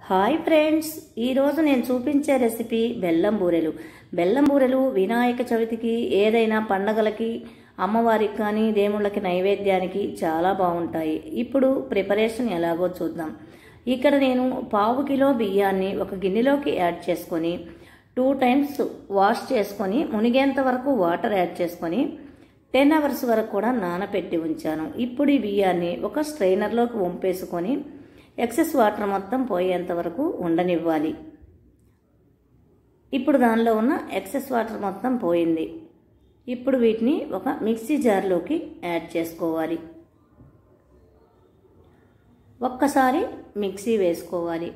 hi friends ఈరోజు నేను చూపించే రెసిపీ బెల్లం బూరెలు బెల్లం బూరెలు వినాయక చవితికి ఏదైనా పండగలకి అమ్మవారికి కానీ దేవుళ్ళకి నైవేద్యానికి చాలా బాగుంటాయి ఇప్పుడు ప్రిపరేషన్ ఎలాగో చూద్దాం ఇక్కడ నేను పావు కిలో బియ్యాన్ని ఒక గిన్నెలోకి యాడ్ చేసుకొని టూ టైమ్స్ వాష్ చేసుకొని మునిగేంత వరకు వాటర్ యాడ్ చేసుకొని టెన్ అవర్స్ వరకు కూడా నానపెట్టి ఉంచాను ఇప్పుడు ఈ బియ్యాన్ని ఒక స్ట్రైనర్లోకి వంపేసుకొని ఎక్సెస్ వాటర్ మొత్తం పోయేంత వరకు ఉండనివ్వాలి ఇప్పుడు దానిలో ఉన్న ఎక్సెస్ వాటర్ మొత్తం పోయింది ఇప్పుడు వీటిని ఒక మిక్సీ జార్లోకి యాడ్ చేసుకోవాలి ఒక్కసారి మిక్సీ వేసుకోవాలి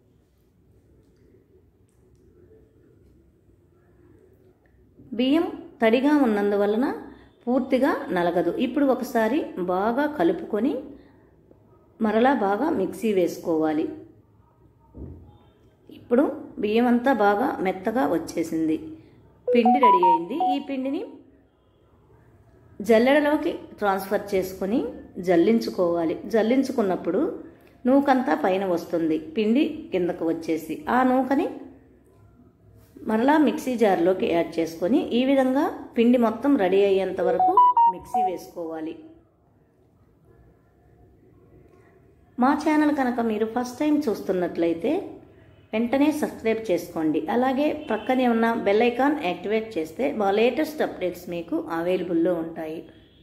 బియ్యం తడిగా ఉన్నందువలన పూర్తిగా నలగదు ఇప్పుడు ఒకసారి బాగా కలుపుకొని మరలా బాగా మిక్సీ వేసుకోవాలి ఇప్పుడు బియ్యం అంతా బాగా మెత్తగా వచ్చేసింది పిండి రెడీ అయింది ఈ పిండిని జల్లెడలోకి ట్రాన్స్ఫర్ చేసుకొని జల్లించుకోవాలి జల్లించుకున్నప్పుడు నూకంతా పైన వస్తుంది పిండి కిందకు వచ్చేసి ఆ నూకని మరలా మిక్సీ జార్లోకి యాడ్ చేసుకొని ఈ విధంగా పిండి మొత్తం రెడీ అయ్యేంత వరకు మిక్సీ వేసుకోవాలి మా ఛానల్ కనుక మీరు ఫస్ట్ టైం చూస్తున్నట్లయితే వెంటనే సబ్స్క్రైబ్ చేసుకోండి అలాగే ప్రక్కనే ఉన్న బెల్ ఐకాన్ యాక్టివేట్ చేస్తే మా లేటెస్ట్ అప్డేట్స్ మీకు అవైలబుల్లో ఉంటాయి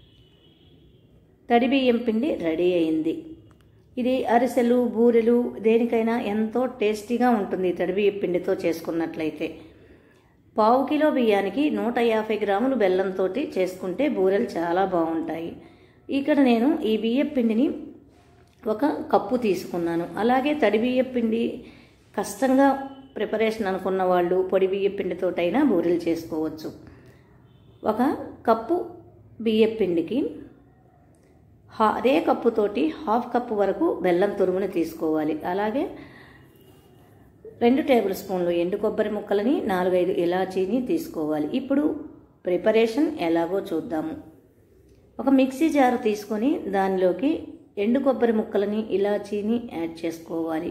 తడి బియ్యం పిండి రెడీ అయింది ఇది అరిసెలు బూరెలు దేనికైనా ఎంతో టేస్టీగా ఉంటుంది తడి బియ్యం పిండితో చేసుకున్నట్లయితే పావు కిలో బియ్యానికి నూట యాభై గ్రాములు బెల్లంతో చేసుకుంటే బూరెలు చాలా బాగుంటాయి ఇక్కడ నేను ఈ బియ్యం పిండిని ఒక కప్పు తీసుకున్నాను అలాగే తడి బియ్యం పిండి కష్టంగా ప్రిపరేషన్ అనుకున్న వాళ్ళు పొడి బియ్యం పిండితోటైనా బూరెలు చేసుకోవచ్చు ఒక కప్పు బియ్యం పిండికి హా అదే కప్పుతోటి హాఫ్ కప్పు వరకు బెల్లం తురుముని తీసుకోవాలి అలాగే రెండు టేబుల్ స్పూన్లు ఎండు కొబ్బరి ముక్కలని నాలుగైదు ఇలాచీని తీసుకోవాలి ఇప్పుడు ప్రిపరేషన్ ఎలాగో చూద్దాము ఒక మిక్సీ జారు తీసుకొని దానిలోకి ఎండు కొబ్బరి ముక్కలని ఇలాచీని యాడ్ చేసుకోవాలి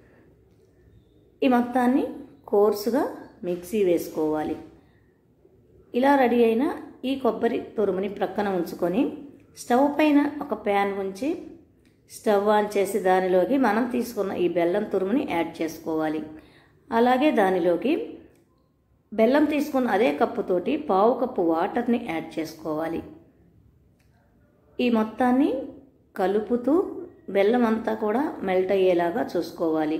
ఈ మొత్తాన్ని కోర్సుగా మిక్సీ వేసుకోవాలి ఇలా రెడీ అయిన ఈ కొబ్బరి తురుముని ప్రక్కన ఉంచుకొని స్టవ్ పైన ఒక ప్యాన్ ఉంచి స్టవ్ ఆన్ చేసి దానిలోకి మనం తీసుకున్న ఈ బెల్లం తురుముని యాడ్ చేసుకోవాలి అలాగే దానిలోకి బెల్లం తీసుకున్న అదే కప్పుతోటి పావు కప్పు వాటర్ని యాడ్ చేసుకోవాలి ఈ మొత్తాన్ని కలుపుతూ బెల్లం అంతా కూడా మెల్ట్ అయ్యేలాగా చూసుకోవాలి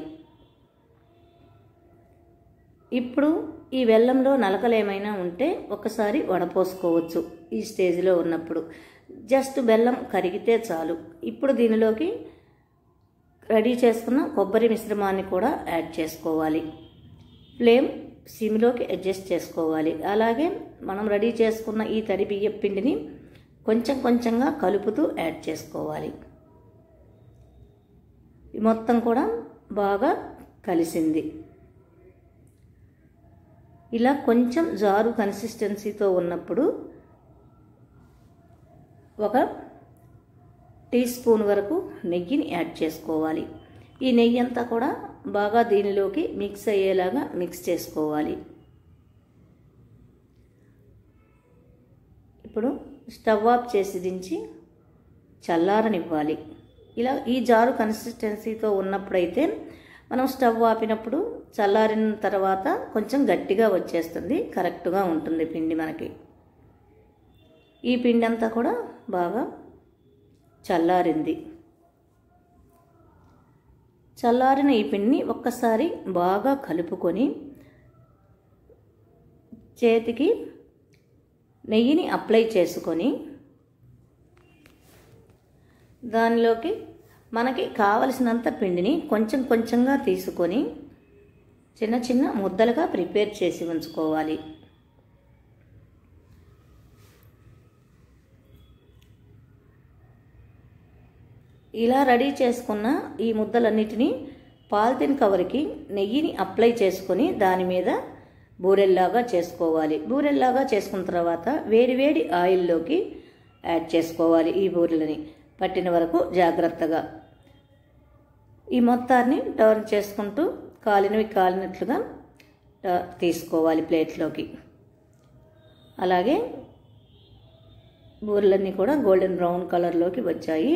ఇప్పుడు ఈ బెల్లంలో నలకలు ఏమైనా ఉంటే ఒకసారి వడపోసుకోవచ్చు ఈ స్టేజ్లో ఉన్నప్పుడు జస్ట్ బెల్లం కరిగితే చాలు ఇప్పుడు దీనిలోకి రెడీ చేసుకున్న కొబ్బరి మిశ్రమాన్ని కూడా యాడ్ చేసుకోవాలి ఫ్లేమ్ సిమ్లోకి అడ్జస్ట్ చేసుకోవాలి అలాగే మనం రెడీ చేసుకున్న ఈ తడి బియ్యం పిండిని కొంచెం కొంచెంగా కలుపుతూ యాడ్ చేసుకోవాలి మొత్తం కూడా బాగా కలిసింది ఇలా కొంచెం జారు కన్సిస్టెన్సీతో ఉన్నప్పుడు ఒక టీ స్పూన్ వరకు నెయ్యిని యాడ్ చేసుకోవాలి ఈ నెయ్యి అంతా కూడా బాగా దీనిలోకి మిక్స్ అయ్యేలాగా మిక్స్ చేసుకోవాలి ఇప్పుడు స్టవ్ ఆఫ్ చేసి దించి చల్లారనివ్వాలి ఇలా ఈ జారు కన్సిస్టెన్సీతో ఉన్నప్పుడైతే మనం స్టవ్ ఆపినప్పుడు చల్లారిన తర్వాత కొంచెం గట్టిగా వచ్చేస్తుంది కరెక్ట్గా ఉంటుంది పిండి మనకి ఈ పిండి అంతా కూడా బాగా చల్లారింది చల్లారిన ఈ పిండిని ఒక్కసారి బాగా కలుపుకొని చేతికి నెయ్యిని అప్లై చేసుకొని దానిలోకి మనకి కావలసినంత పిండిని కొంచెం కొంచెంగా తీసుకొని చిన్న చిన్న ముద్దలుగా ప్రిపేర్ చేసి ఉంచుకోవాలి ఇలా రెడీ చేసుకున్న ఈ ముద్దలన్నిటినీ పాలిథిన్ కవర్కి నెయ్యిని అప్లై చేసుకొని దాని మీద బూరెల్లాగా చేసుకోవాలి బూరెల్లాగా చేసుకున్న తర్వాత వేడివేడి ఆయిల్లోకి యాడ్ చేసుకోవాలి ఈ బూరెలని పట్టిన వరకు జాగ్రత్తగా ఈ మొత్తాన్ని టర్న్ చేసుకుంటూ కాలినవి కాలినట్లుగా ట- తీసుకోవాలి ప్లేట్లోకి అలాగే బూరెలన్నీ కూడా గోల్డెన్ బ్రౌన్ కలర్లోకి వచ్చాయి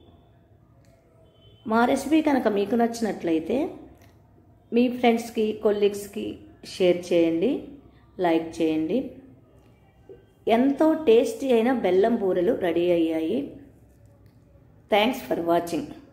మా రెసిపీ కనుక మీకు నచ్చినట్లయితే మీ ఫ్రెండ్స్కి కొలీగ్స్కి షేర్ చేయండి లైక్ చేయండి ఎంతో టేస్టీ అయిన బెల్లం బూరెలు రెడీ అయ్యాయి థ్యాంక్స్ ఫర్ వాచింగ్